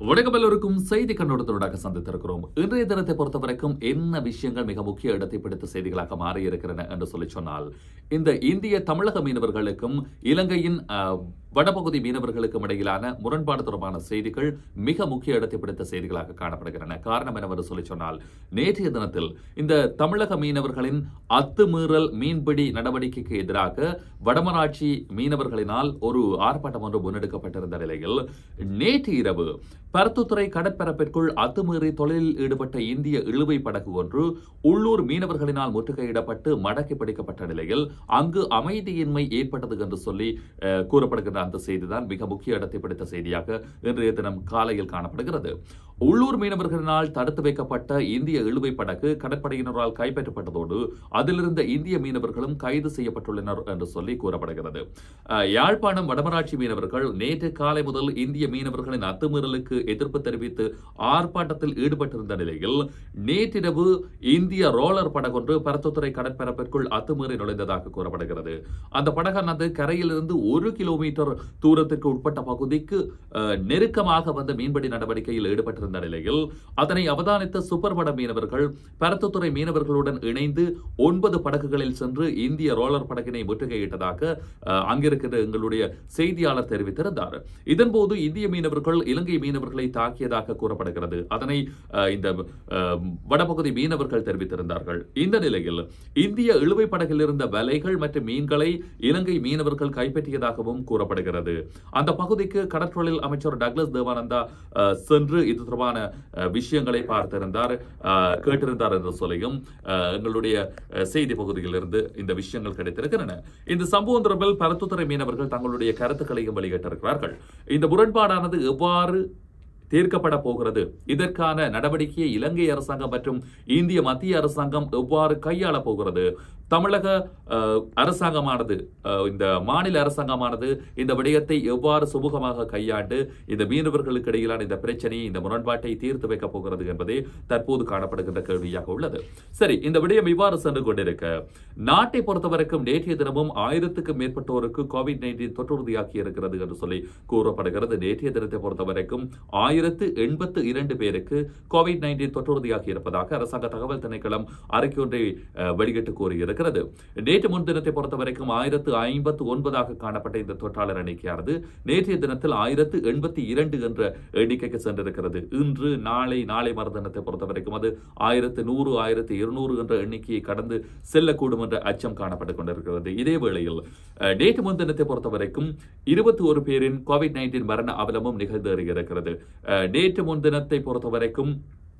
வணக்கம் எல்லோருக்கும் செய்தி கண்ணோட்டத்தோடாக சந்தித்திருக்கிறோம் இன்றைய தினத்தை பொறுத்தவரைக்கும் என்ன விஷயங்கள் மிக முக்கிய இடத்தை பிடித்த செய்திகளாக மாறி இருக்கிறன என்று சொல்லி சொன்னால் இந்த இந்திய தமிழக மீனவர்களுக்கும் இலங்கையின் அஹ், வடபகுதி மீனவர்களுக்கும் இடையிலான முரண்பாடு தொடர்பான செய்திகள் மிக முக்கிய இடத்தை பிடித்த செய்திகளாக காணப்படுகின்றன காரணம் என்னவென்று சொல்லி சொன்னால் நேற்றைய தினத்தில் இந்த தமிழக மீனவர்களின் அத்துமீறல் மீன்பிடி நடவடிக்கைக்கு எதிராக வடமராட்சி மீனவர்களினால் ஒரு ஆர்ப்பாட்டம் ஒன்று முன்னெடுக்கப்பட்டிருந்த நிலையில் நேற்று இரவு பருத்துத்துறை கடற்பரப்பிற்குள் அத்துமீறி தொழிலில் ஈடுபட்ட இந்திய இழுவை படகு ஒன்று உள்ளூர் மீனவர்களினால் முற்றுகையிடப்பட்டு மடக்கி பிடிக்கப்பட்ட நிலையில் அங்கு அமைதியின்மை ஏற்பட்டது என்று சொல்லி அஹ், கூறப்படுகின்ற அந்த செய்திதான் மிக முக்கிய இடத்தை பிடித்த செய்தியாக இன்றைய தினம் காலையில் காணப்படுகிறது உள்ளூர் மீனவர்களினால் தடுத்து வைக்கப்பட்ட இந்திய இழுவை படகு கடற்படையினரால் கைப்பற்றப்பட்டதோடு அதிலிருந்த இந்திய மீனவர்களும் கைது செய்யப்பட்டுள்ளனர் என்று சொல்லி கூறப்படுகிறது அஹ், யாழ்ப்பாணம் வடமராட்சி மீனவர்கள் நேற்று காலை முதல் இந்திய மீனவர்களின் அத்துமீறலுக்கு எதிர்ப்பு தெரிவித்து ஆர்ப்பாட்டத்தில் ஈடுபட்டிருந்த நிலையில் நேற்றிரவு இந்திய ரோலர் படகொன்று பரத்துத்துறை கடற்பரப்பிற்குள் அத்துமீறி நுழைந்ததாக கூறப்படுகிறது அந்த படகானது கரையிலிருந்து ஒரு கிலோமீட்டர் தூரத்திற்கு உட்பட்ட பகுதிக்கு அஹ், நெருக்கமாக வந்த மீன்பிடி நடவடிக்கையில் ஈடுபட்டிருந்த நிலையில் அதனை அவதானித்த சூப்பர்பட மீனவர்கள் பரத்துத்துறை மீனவர்களுடன் இணைந்து ஒன்பது படகுகளில் சென்று இந்திய ரோலர் படகினை முற்றுகையிட்டதாக அஹ், அங்கிருக்கிற எங்களுடைய செய்தியாளர் தெரிவித்திருந்தார் இதன்போது இந்திய மீனவர்கள் இலங்கை மீனவர்களை தாக்கியதாக கூறப்படுகிறது அதனை அஹ், இந்த அஹ், வடபகுதி மீனவர்கள் தெரிவித்திருந்தார்கள் இந்த நிலையில் இந்திய இழுவை படகில் இருந்த வலைகள் மற்றும் மீன்களை இலங்கை மீனவர்கள் கைப்பற்றியதாகவும் கூறப்படுகிறது அந்த பகுதிக்கு கடற்றொழில் அமைச்சர் டக்ளஸ் தேவானந்தா அஹ், சென்று இது தொடர்பான அஹ், விஷயங்களை பார்த்திருந்தார் அஹ், கேட்டிருந்தார் என்று சொல்லியும் அஹ், எங்களுடைய அஹ், செய்தி பகுதியிலிருந்து இந்த விஷயங்கள் கிடைத்திருக்கின்றன இந்த சம்பவம் தொடர்பில் பரத்துத்துறை மீனவர்கள் தங்களுடைய கருத்துக்களையும் வெளியிட்டிருக்கிறார்கள் இந்த முரண்பாடானது எவ்வாறு தீர்க்கப்பட போகிறது இதற்கான நடவடிக்கையை இலங்கை அரசாங்கம் மற்றும் இந்திய மத்திய அரசாங்கம் எவ்வாறு கையாள போகிறது தமிழக அஹ், அரசாங்கமானது அஹ், இந்த மாநில அரசாங்கமானது இந்த விடயத்தை எவ்வாறு சுமூகமாக கையாண்டு இந்த மீனவர்களுக்கு இடையிலான இந்த பிரச்சனையை இந்த முரண்பாட்டை தீர்த்து வைக்கப் போகிறது என்பதே தற்போது காணப்படுகின்ற கேள்வியாக உள்ளது சரி இந்த விடயம் இவ்வாறு சென்று கொண்டிருக்க நாட்டை பொறுத்தவரைக்கும் நேற்றைய தினமும் ஆயிரத்துக்கும் மேற்பட்டோருக்கு கோவிட் நைன்டீன் தொற்றுறுதியாக்கி இருக்கிறது என்று சொல்லி கூறப்படுகிறது நேற்றைய தினத்தை பொறுத்தவரைக்கும் ஆயிரத்து எண்பத்து இரண்டு பேருக்கு கோவிட் நைன்டீன் தொற்றுறுதியாகி இருப்பதாக அரசாங்க தகவல் திணைக்களம் அறிக்கை ஒன்றை அஹ், வெளியிட்டு கூறியிருக்கிறது நேற்று முன்தினத்தை பொறுத்தவரைக்கும் ஆயிரத்து ஐம்பத்து ஒன்பதாக காணப்பட்ட இந்த தொற்றாளர் எண்ணிக்கையானது நேற்றைய தினத்தில் ஆயிரத்து எண்பத்தி இரண்டு என்ற எண்ணிக்கைக்கு சென்றிருக்கிறது இன்று நாளை நாளை மறுதினத்தை பொறுத்தவரைக்கும் அது ஆயிரத்து நூறு ஆயிரத்து இருநூறு என்ற எண்ணிக்கையை கடந்து செல்லக்கூடும் என்ற அச்சம் காணப்பட்டுக் கொண்டிருக்கிறது இதே வேளையில் அஹ், நேற்று முன்தினத்தை பொறுத்தவரைக்கும் இருபத்தி ஒரு பேரின் கோவிட் நைன்டீன் மரண அவலமும் நிகழ்ந்தேறியிருக்கிறது அஹ், நேற்று முன்தினத்தை பொறுத்தவரைக்கும்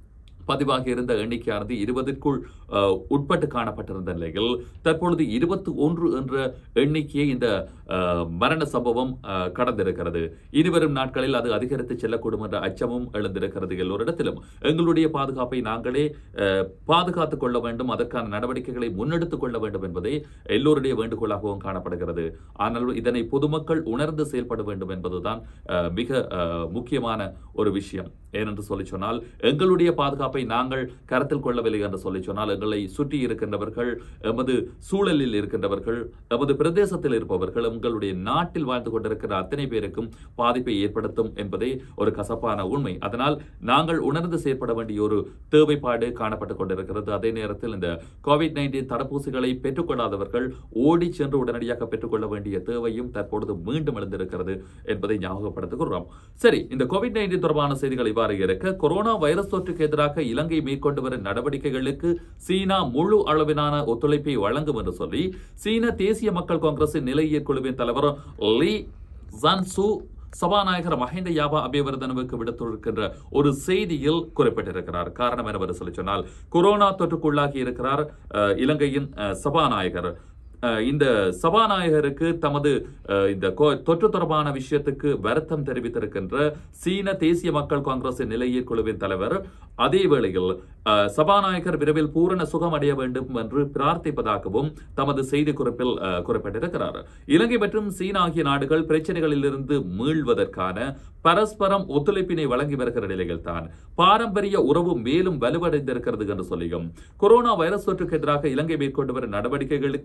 பதிவாகி இருந்த எண்ணிக்கையானது இருபதுக்குள் அஹ், உட்பட்டு காணப்பட்டிருந்த நிலையில் தற்பொழுது இருபத்தி ஒன்று என்ற எண்ணிக்கையை இந்த அஹ், மரண சம்பவம் அஹ், கடந்திருக்கிறது இனிவரும் நாட்களில் அது அதிகரித்து செல்லக்கூடும் என்ற அச்சமும் எழுந்திருக்கிறது எல்லோரிடத்திலும் எங்களுடைய பாதுகாப்பை நாங்களே அஹ், பாதுகாத்துக் கொள்ள வேண்டும் அதற்கான நடவடிக்கைகளை முன்னெடுத்துக் கொள்ள வேண்டும் என்பதே எல்லோருடைய வேண்டுகோளாகவும் காணப்படுகிறது ஆனால் இதனை பொதுமக்கள் உணர்ந்து செயல்பட வேண்டும் என்பதுதான் அஹ், மிக அஹ், முக்கியமான ஒரு விஷயம் ஏனென்று சொல்லி சொன்னால் எங்களுடைய பாதுகாப்பை நாங்கள் கருத்தில் கொள்ளவில்லை என்று சொல்லி சொன்னால் எங்களை சுற்றி இருக்கின்றவர்கள் எமது சூழலில் இருக்கின்றவர்கள் எமது பிரதேசத்தில் இருப்பவர்கள் எங்களுடைய நாட்டில் வாழ்ந்து கொண்டிருக்கிற அத்தனை பேருக்கும் பாதிப்பை ஏற்படுத்தும் என்பதே ஒரு கசப்பான உண்மை அதனால் நாங்கள் உணர்ந்து செயற்பட வேண்டிய ஒரு தேவைப்பாடு காணப்பட்டுக் கொண்டிருக்கிறது அதே நேரத்தில் இந்த கோவிட் நைன்டீன் தடுப்பூசிகளை பெற்றுக்கொள்ளாதவர்கள் ஓடி சென்று உடனடியாக பெற்றுக்கொள்ள வேண்டிய தேவையும் தற்பொழுது மீண்டும் எழுந்திருக்கிறது என்பதை ஞாபகப்படுத்துகிறோம் சரி இந்த கோவிட் நைன்டீன் தொடர்பான செய்திகள் இவ்வாறு இருக்க கொரோனா வைரஸ் தொற்றுக்கு எதிராக இலங்கை மேற்கொண்டு வரும் நடவடிக்கைகளுக்கு சீனா முழு அளவிலான ஒத்துழைப்பை வழங்கும் என்று சொல்லி சீன தேசிய மக்கள் காங்கிரசின் நிலையியற் குழுவின் தலைவர் லீ ஜன்சு சபாநாயகர் மஹிந்த யாபா அபிவர்தனவுக்கு விடுத்திருக்கின்ற ஒரு செய்தியில் குறிப்பிட்டிருக்கிறார் காரணம் என்னவென்று சொல்லி சொன்னால் கொரோனா தொற்றுக்குள்ளாகி இருக்கிறார் அஹ், இலங்கையின் அஹ், சபாநாயகர் அஹ், இந்த சபாநாயகருக்கு தமது அஹ், இந்த கொ- தொற்று தொடர்பான விஷயத்துக்கு வருத்தம் தெரிவித்திருக்கின்ற சீன தேசிய மக்கள் காங்கிரசின் நிலையியற் குழுவின் தலைவர் அதே வேளையில் அஹ், சபாநாயகர் விரைவில் பூரண சுகம் அடைய வேண்டும் என்று பிரார்த்திப்பதாகவும் தமது செய்திக்குறிப்பில் அஹ், குறிப்பிட்டிருக்கிறார் இலங்கை மற்றும் சீனா ஆகிய நாடுகள் பிரச்சனைகளிலிருந்து மீள்வதற்கான பரஸ்பரம் ஒத்துழைப்பினை வழங்கி வருகிற நிலையில் தான் பாரம்பரிய உறவு மேலும் வலுவடைந்திருக்கிறது என்று சொல்லியும் கொரோனா வைரஸ் தொற்றுக்கு எதிராக இலங்கை மேற்கொண்டு வரும் நடவடிக்கைகளுக்கு சீனா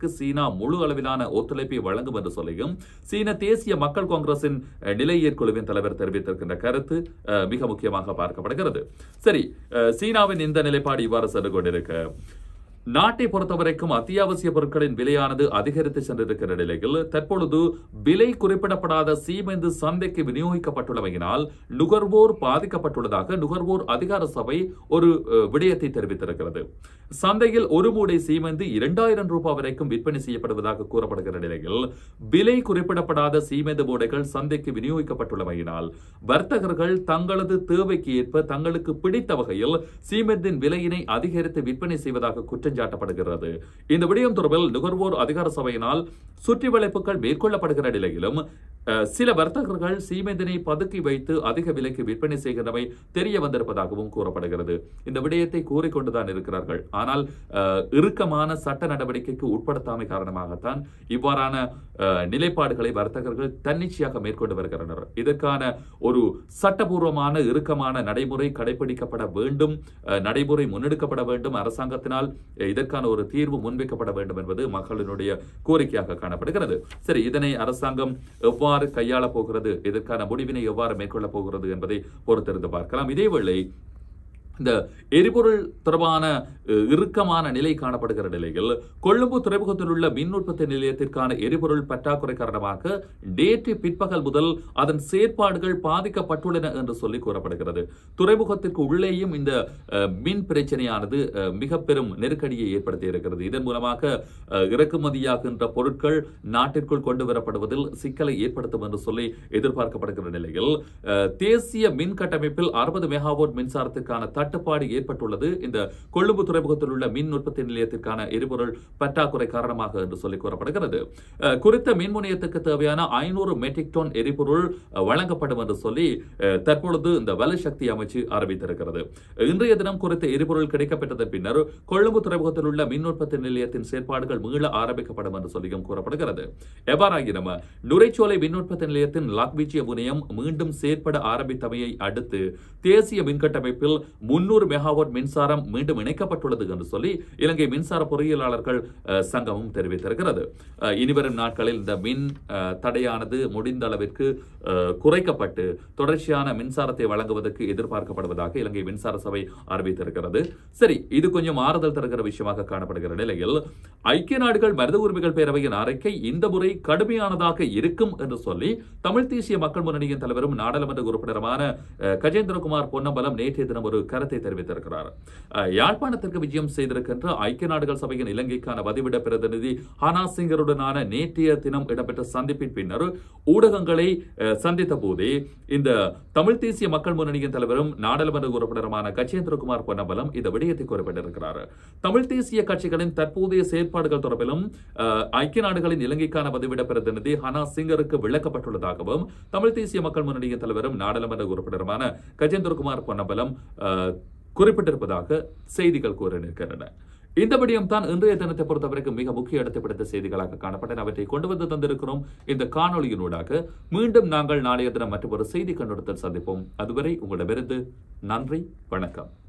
சீனா முழு அளவிலான ஒத்துழைப்பை வழங்கும் என்று சொல்லியும் சீன தேசிய மக்கள் காங்கிரசின் அஹ், நிலையியற் குழுவின் தலைவர் தெரிவித்திருக்கின்ற கருத்து அஹ், மிக முக்கியமாக பார்க்கப்படுகிறது சரி அஹ், சீனாவின் இந்த நிலைப்பாடு இவ்வாறு சென்று கொண்டிருக்க நாட்டை பொறுத்தவரைக்கும் அத்தியாவசிய பொருட்களின் விலையானது அதிகரித்து சென்றிருக்கிற நிலையில் தற்பொழுது விலை குறிப்பிடப்படாத சீமெந்து சந்தைக்கு விநியோகிக்கப்பட்டுள்ளமையினால் நுகர்வோர் பாதிக்கப்பட்டுள்ளதாக நுகர்வோர் அதிகார சபை ஒரு அஹ், விடயத்தை தெரிவித்திருக்கிறது சந்தையில் ஒரு மூடை சீமெந்து இரண்டாயிரம் ரூபாய் வரைக்கும் விற்பனை செய்யப்படுவதாக கூறப்படுகிற நிலையில் விலை குறிப்பிடப்படாத சீமெந்து மூடைகள் சந்தைக்கு விநியோகிக்கப்பட்டுள்ளமையினால் வர்த்தகர்கள் தங்களது தேவைக்கு ஏற்ப தங்களுக்கு பிடித்த வகையில் சீமெந்தின் விலையினை அதிகரித்து விற்பனை செய்வதாக குற்றம் சாட்டப்படுகிறது இந்த விடயம் தொடர்பில் நுகர்வோர் அதிகார சபையினால் சுற்றி வளைப்புகள் மேற்கொள்ளப்படுகிற நிலையிலும் அஹ், சில வர்த்தகர்கள் சீமெந்தினை பதுக்கி வைத்து அதிக விலைக்கு விற்பனை செய்கின்றமை தெரிய வந்திருப்பதாகவும் கூறப்படுகிறது இந்த விடயத்தை கூறிக்கொண்டுதான் இருக்கிறார்கள் ஆனால் அஹ், இறுக்கமான சட்ட நடவடிக்கைக்கு உட்படுத்தாமை காரணமாகத்தான் இவ்வாறான அஹ், நிலைப்பாடுகளை வர்த்தகர்கள் தன்னிச்சையாக மேற்கொண்டு வருகின்றனர் இதற்கான ஒரு சட்டபூர்வமான இறுக்கமான நடைமுறை கடைபிடிக்கப்பட வேண்டும் அஹ், நடைமுறை முன்னெடுக்கப்பட வேண்டும் அரசாங்கத்தினால் அஹ், இதற்கான ஒரு தீர்வு முன்வைக்கப்பட வேண்டும் என்பது மக்களினுடைய கோரிக்கையாக காணப்படுகிறது சரி இதனை அரசாங்கம் எவ்வாறு கையாளப் போகிறது இதற்கான முடிவினை எவ்வாறு மேற்கொள்ளப் போகிறது என்பதை பொறுத்திருந்து பார்க்கலாம் இதேவேளை இந்த எரிபொருள் தொடர்பான அஹ், இறுக்கமான நிலை காணப்படுகிற நிலையில் கொழும்பு துறைமுகத்தில் உள்ள மின் உற்பத்தி நிலையத்திற்கான எரிபொருள் பற்றாக்குறை காரணமாக நேற்று பிற்பகல் முதல் அதன் செயற்பாடுகள் பாதிக்கப்பட்டுள்ளன என்று சொல்லி கூறப்படுகிறது துறைமுகத்திற்கு உள்ளேயும் இந்த அஹ், மின் பிரச்சனையானது அஹ், மிக பெரும் நெருக்கடியை ஏற்படுத்தி இருக்கிறது இதன் மூலமாக அஹ், இறக்குமதியாகின்ற பொருட்கள் நாட்டிற்குள் கொண்டு வரப்படுவதில் சிக்கலை ஏற்படுத்தும் என்று சொல்லி எதிர்பார்க்கப்படுகிற நிலையில் அஹ், தேசிய மின் கட்டமைப்பில் அறுபது மெகாவாட் மின்சாரத்திற்கான தட்டுப்பாடு ஏற்பட்டுள்ளது இந்த கொழும்பு துறைமுகத்தில் உள்ள மின் உற்பத்தி நிலையத்திற்கான எரிபொருள் பற்றாக்குறை காரணமாக என்று சொல்லி கூறப்படுகிறது அஹ், குறித்த மின் முனையத்துக்கு தேவையான ஐநூறு மெட்ரிக் டன் எரிபொருள் அஹ், வழங்கப்படும் என்று சொல்லி அஹ், தற்பொழுது இந்த வலுசக்தி அமைச்சு அறிவித்திருக்கிறது இன்றைய தினம் குறித்த எரிபொருள் கிடைக்கப்பட்டதன் பின்னர் கொழும்பு துறைமுகத்தில் உள்ள மின் உற்பத்தி நிலையத்தின் செயற்பாடுகள் மீள ஆரம்பிக்கப்படும் என்று சொல்லியும் கூறப்படுகிறது எவ்வாறாயினும் நுரைச்சோலை மின் உற்பத்தி நிலையத்தின் லாக்பீச்சிய முனையம் மீண்டும் செயற்பட ஆரம்பித்தமையை அடுத்து தேசிய மின்கட்டமைப்பில் முன்னூறு மெகாவாட் மின்சாரம் மீண்டும் இணைக்கப்பட்டுள்ளது என்று சொல்லி இலங்கை மின்சார பொறியியலாளர்கள் அஹ், சங்கமும் தெரிவித்திருக்கிறது அஹ், இனிவரும் நாட்களில் இந்த மின் அஹ், தடையானது முடிந்த அளவிற்கு அஹ், குறைக்கப்பட்டு தொடர்ச்சியான மின்சாரத்தை வழங்குவதற்கு எதிர்பார்க்கப்படுவதாக இலங்கை மின்சார சபை அறிவித்திருக்கிறது சரி இது கொஞ்சம் ஆறுதல் தருகிற விஷயமாக காணப்படுகிற நிலையில் ஐக்கிய நாடுகள் மனித உரிமைகள் பேரவையின் அறிக்கை இந்த முறை கடுமையானதாக இருக்கும் என்று சொல்லி தமிழ் தேசிய மக்கள் முன்னணியின் தலைவரும் நாடாளுமன்ற உறுப்பினருமான அஹ், கஜேந்திரகுமார் பொன்னம்பலம் நேற்றைய தினம் ஒரு கருத்தை தெரிவித்திருக்கிறார் அஹ், யாழ்ப்பாணத்திற்கு விஜயம் செய்திருக்கின்ற ஐக்கிய நாடுகள் சபையின் இலங்கைக்கான வதிவிட பிரதிநிதி ஹானா சிங்கருடனான நேற்றைய தினம் இடம்பெற்ற சந்திப்பின் பின்னர் ஊடகங்களை அஹ், சந்தித்த போதே இந்த தமிழ் தேசிய மக்கள் முன்னணியின் தலைவரும் நாடாளுமன்ற உறுப்பினருமான கஜேந்திரகுமார் பொன்னம்பலம் இந்த விடயத்தை குறிப்பிட்டிருக்கிறார் தமிழ் தேசிய கட்சிகளின் தற்போதைய செயற்பாடுகள் தொடர்பிலும் அஹ், ஐக்கிய நாடுகளின் இலங்கைக்கான பதிவிட பிரதிநிதி ஹனா சிங்கருக்கு விளக்கப்பட்டுள்ளதாகவும் தமிழ் தேசிய மக்கள் முன்னணியின் தலைவரும் நாடாளுமன்ற உறுப்பினருமான கஜேந்திரகுமார் பொன்னம்பலம் அஹ், குறிப்பிட்டிருப்பதாக செய்திகள் கூற நிற்கின்றன இந்த விடயம் தான் இன்றைய தினத்தை பொறுத்தவரைக்கும் மிக முக்கிய இடத்தை பிடித்த செய்திகளாக காணப்பட்டன அவற்றை கொண்டு வந்து தந்திருக்கிறோம் இந்த காணொளியினூடாக மீண்டும் நாங்கள் நாளைய தினம் மற்றொரு செய்தி கண்டுடத்தில் சந்திப்போம் அதுவரை உங்களிடமிருந்து நன்றி வணக்கம்